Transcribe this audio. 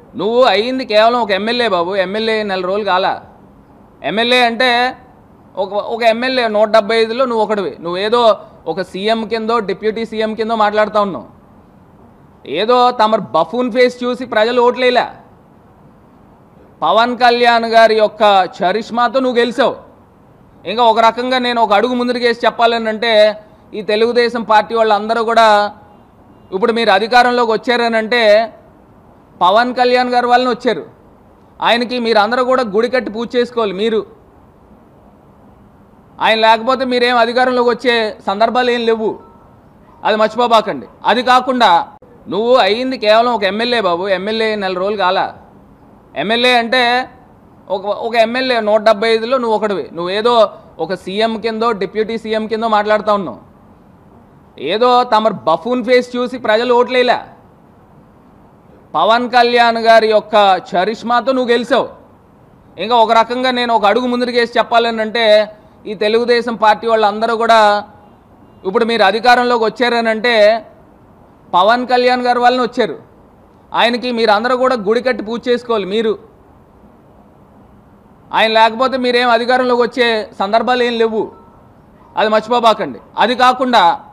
నువ్వు అయ్యింది కేవలం ఒక ఎమ్మెల్యే బాబు ఎమ్మెల్యే నెల రోజులు కాలా ఎమ్మెల్యే అంటే ఒక ఒక ఎమ్మెల్యే నూట డెబ్బై ఐదులో నువ్వు ఒకటివి నువ్వేదో ఒక సీఎం కిందో డిప్యూటీ సీఎం కిందో మాట్లాడుతూ ఉన్నావు ఏదో తమరు బఫూన్ ఫేస్ చూసి ప్రజలు ఓట్లేలా పవన్ కళ్యాణ్ గారి యొక్క చరిష్మాతో నువ్వు గెలిచావు ఇంకా ఒక రకంగా నేను ఒక అడుగు ముందుకు వేసి చెప్పాలని అంటే ఈ తెలుగుదేశం పార్టీ వాళ్ళందరూ కూడా ఇప్పుడు మీరు అధికారంలోకి వచ్చారనంటే పవన్ కళ్యాణ్ గారి వల్లనే వచ్చారు ఆయనకి మీరు అందరూ కూడా గుడి కట్టి పూజ చేసుకోవాలి మీరు ఆయన లేకపోతే మీరేం అధికారంలోకి వచ్చే సందర్భాలు ఏం లేవు అది మర్చిపోబాకండి అది కాకుండా నువ్వు అయ్యింది కేవలం ఒక ఎమ్మెల్యే బాబు ఎమ్మెల్యే నెల రోజులు కాలా ఎమ్మెల్యే అంటే ఒక ఒక ఎమ్మెల్యే నూట డెబ్బై ఐదులో నువ్వు ఒకటివి నువ్వేదో ఒక సీఎం కిందో డిప్యూటీ సీఎం కిందో మాట్లాడుతూ ఉన్నావు ఏదో తమరు బఫూన్ ఫేస్ చూసి ప్రజలు ఓట్లేలా పవన్ కళ్యాణ్ గారి యొక్క చరిష్మాతో నువ్వు గెలిచావు ఇంకా ఒక రకంగా నేను ఒక అడుగు ముందుకు వేసి చెప్పాలని అంటే ఈ తెలుగుదేశం పార్టీ వాళ్ళందరూ కూడా ఇప్పుడు మీరు అధికారంలోకి వచ్చారనంటే పవన్ కళ్యాణ్ గారి వల్లనే వచ్చారు ఆయనకి మీరు అందరూ కూడా గుడి కట్టి పూజ చేసుకోవాలి మీరు ఆయన లేకపోతే మీరేం అధికారంలోకి వచ్చే సందర్భాలు ఏం లేవు అది మర్చిపోబాకండి అది కాకుండా